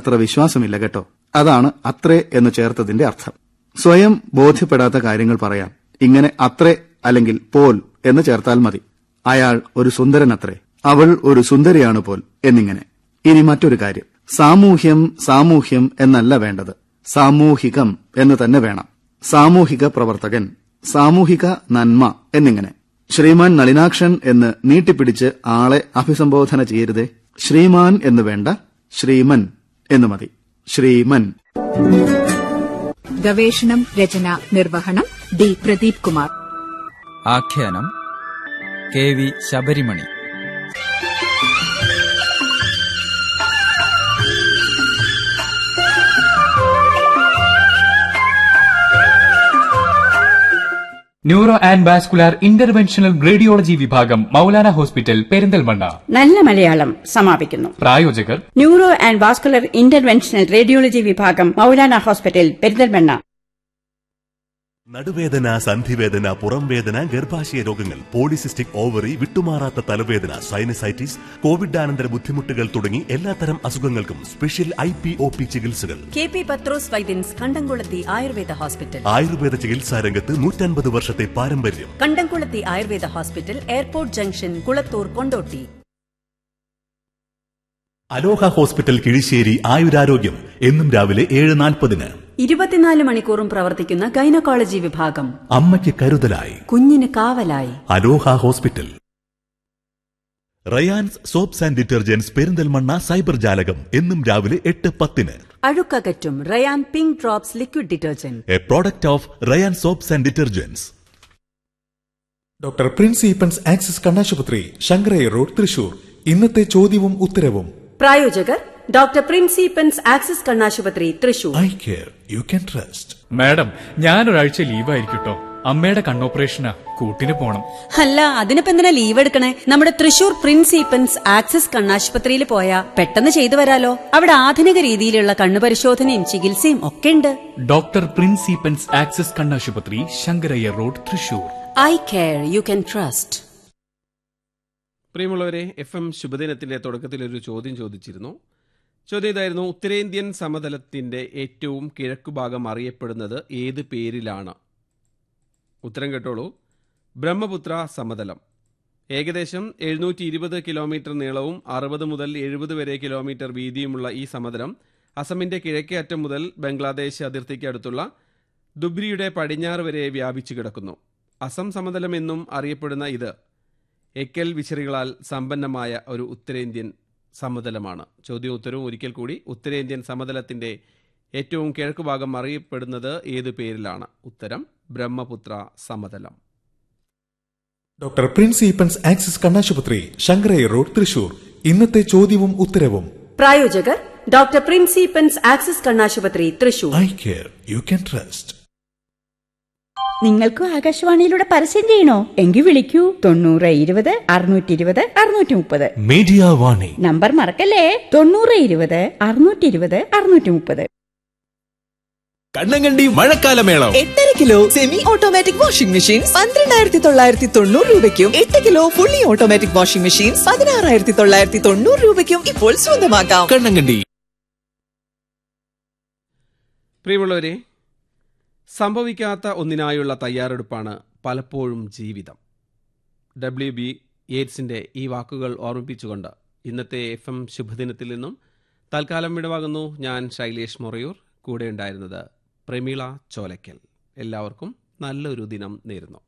അത്ര വിശ്വാസമില്ല കേട്ടോ അതാണ് അത്രേ എന്ന് ചേർത്തതിന്റെ അർത്ഥം സ്വയം ബോധ്യപ്പെടാത്ത കാര്യങ്ങൾ പറയാം ഇങ്ങനെ അത്രേ അല്ലെങ്കിൽ പോൽ എന്ന് ചേർത്താൽ മതി അയാൾ ഒരു സുന്ദരനത്രേ അവൾ ഒരു സുന്ദരിയാണ് പോൽ എന്നിങ്ങനെ ഇനി മറ്റൊരു കാര്യം സാമൂഹ്യം സാമൂഹ്യം എന്നല്ല വേണ്ടത് സാമൂഹികം എന്ന് തന്നെ വേണം സാമൂഹിക പ്രവർത്തകൻ സാമൂഹിക നന്മ എന്നിങ്ങനെ ശ്രീമാൻ നളിനാക്ഷൻ എന്ന് നീട്ടിപ്പിടിച്ച് ആളെ അഭിസംബോധന ചെയ്യരുതേ ശ്രീമാൻ എന്ന് വേണ്ട ശ്രീമൻ എന്ന് മതി ശ്രീമൻ ഗവേഷണം രചന നിർവഹണം ഡി പ്രദീപ് കുമാർ ആഖ്യാനം K V Sabarimani neuro and vascular interventional radiology വിഭാഗം മൗലാന ഹോസ്പിറ്റൽ പെരിന്തൽമണ്ണ നല്ല മലയാളം സമാപിക്കുന്നു പ്രായോജകർ neuro and vascular interventional radiology വിഭാഗം മൗലാന ഹോസ്പിറ്റൽ പെരിന്തൽമണ്ണ നടുവേദന സന്ധിവേദന പുറംവേദന ഗർഭാശയ രോഗങ്ങൾ പോളിസിസ്റ്റിക് ഓവറി വിട്ടുമാറാത്ത തലവേദന സൈനസൈറ്റിസ് കോവിഡാനന്തര ബുദ്ധിമുട്ടുകൾ തുടങ്ങി എല്ലാത്തരം അസുഖങ്ങൾക്കും special I P O P ചികിത്സകൾ K P Pathros Vaidyan's Kandamkulathi Ayurveda hospital Ayurveda ചികിത്സാ രംഗത്ത് നൂറ്റൻപത് വർഷത്തെ പാരമ്പര്യം Kandamkulathi Ayurveda hospital airport junction Kulathur Kondotty Aloha hospital Kizhissery ആയുരാരോഗ്യം എന്നും രാവിലെ ഏഴ് നാൽപ്പതിന് ഇരുപത്തിനാല് മണിക്കൂറും പ്രവർത്തിക്കുന്ന ഗൈനക്കോളജി വിഭാഗം അമ്മയ്ക്ക് കരുതലായി കുഞ്ഞിന് കാവലായി Aloha hospital Rayan's soaps and detergents Perinthalmanna cyber ജാലകം എന്നും രാവിലെ എട്ട് പത്തിന് അഴുക്കകറ്റും Rayan pink drops liquid detergent a product of Rayan soaps and detergents doctor Prince Eappen's Axis കണ്ണാശുപത്രി ശങ്കരയ്യ റോഡ് തൃശൂർ ഇന്നത്തെ ചോദ്യവും ഉത്തരവും പ്രായോജകർ ഡോക്ടർ പ്രിൻസിപ്പൻസ് ആക്സിസ് കണ്ണാശുപത്രി Thrissur eye care you can trust madam ഞാനൊരാഴ്ച ലീവായിരിക്കട്ടോ അമ്മയുടെ കണ്ണോപ്പറേഷനാ കൂട്ടിന് പോണം അല്ല അതിനിപ്പോ എന്തിനാ ലീവ് എടുക്കണേ നമ്മുടെ തൃശൂർ പ്രിൻസിപ്പൻസ് ആക്സിസ് കണ്ണാശുപത്രിയിൽ പോയാ പെട്ടെന്ന് ചെയ്തു വരാലോ അവിടെ ആധുനിക രീതിയിലുള്ള കണ്ണുപരിശോധനയും ചികിത്സയും ഒക്കെ ഉണ്ട് ഡോക്ടർ പ്രിൻസിപ്പൻസ് ആക്സസ് കണ്ണാശുപത്രി Sankaraiah road Thrissur eye care you can trust പ്രിയമുള്ളവരെ എഫ് എം ശുഭദിനത്തിന്റെ തുടക്കത്തിൽ ഒരു ചോദ്യം ചോദിച്ചിരുന്നു ചോദ്യം ഇതായിരുന്നു ഉത്തരേന്ത്യൻ സമതലത്തിന്റെ ഏറ്റവും കിഴക്കുഭാഗം അറിയപ്പെടുന്നത് ഏത് പേരിലാണ് ഉത്തരം കേട്ടോളൂ ബ്രഹ്മപുത്ര സമതലം ഏകദേശം എഴുന്നൂറ്റി ഇരുപത് കിലോമീറ്റർ നീളവും അറുപത് മുതൽ എഴുപത് വരെ കിലോമീറ്റർ വീതിയുമുള്ള ഈ സമതലം അസമിന്റെ കിഴക്കേ അറ്റം മുതൽ ബംഗ്ലാദേശ് അതിർത്തിക്ക് അടുത്തുള്ള ദുബ്രിയുടെ പടിഞ്ഞാറ് വരെ വ്യാപിച്ചു കിടക്കുന്നു അസം സമതലം എന്നും അറിയപ്പെടുന്ന ഇത് എക്കൽ വിശറികളാൽ സമ്പന്നമായ ഒരു ഉത്തരേന്ത്യൻ സമതലമാണ് ചോദ്യവും ഉത്തരവും ഒരിക്കൽ കൂടി ഉത്തരേന്ത്യൻ സമതലത്തിന്റെ ഏറ്റവും കിഴക്ക് ഭാഗം അറിയപ്പെടുന്നത് ഏത് പേരിലാണ് ഉത്തരം ബ്രഹ്മപുത്ര സമതലം ഡോക്ടർ പ്രിൻസ് ഈപ്പൻസ് ആക്സിസ് കണ്ണാശുപത്രി ശങ്കരയ്യ റോഡ് തൃശൂർ ഇന്നത്തെ ചോദ്യവും ഉത്തരവും പ്രായോജകർ ഡോക്ടർ പ്രിൻസിപ്പൻസ് ആക്സിസ് കണ്ണാശുപത്രി Thrissur eye care you can trust നിങ്ങൾക്കും ആകാശവാണിയിലൂടെ പരസ്യം ചെയ്യണോ എങ്കിൽ വിളിക്കൂ തൊണ്ണൂറ് ഇരുപത് അറുന്നൂറ്റി ഇരുപത് അറുന്നൂറ്റി മുപ്പത് മീഡിയ വാണി നമ്പർ മറക്കല്ലേ തൊണ്ണൂറ് ഇരുപത് അറുന്നൂറ്റി ഇരുപത് അറുന്നൂറ്റി മുപ്പത് കണ്ണങ്കണ്ടി മഴക്കാലമേളം എട്ടര kilo semi automatic washing machine പന്ത്രണ്ടായിരത്തി തൊള്ളായിരത്തി തൊണ്ണൂറ് രൂപയ്ക്കും എട്ട് kilo fully automatic washing machine പതിനാറായിരത്തി തൊള്ളായിരത്തി തൊണ്ണൂറ് രൂപയ്ക്കും ഇപ്പോൾ സ്വന്തമാക്കാം കണ്ണങ്കണ്ടി പ്രിയമുള്ളവരെ സംഭവിക്കാത്ത ഒന്നിനായുള്ള തയ്യാറെടുപ്പാണ് പലപ്പോഴും ജീവിതം ഡബ്ല്യു ബി എയ്ഡ്സിന്റെ ഈ വാക്കുകൾ ഓർമ്മിപ്പിച്ചുകൊണ്ട് ഇന്നത്തെ എഫ് എം ശുഭദിനത്തിൽ നിന്നും തൽക്കാലം വിടവാകുന്നു ഞാൻ ശൈലേഷ് മൊറയൂർ കൂടെ ഉണ്ടായിരുന്നത് പ്രമീള ചോലക്കൽ എല്ലാവർക്കും നല്ലൊരു ദിനം നേരുന്നു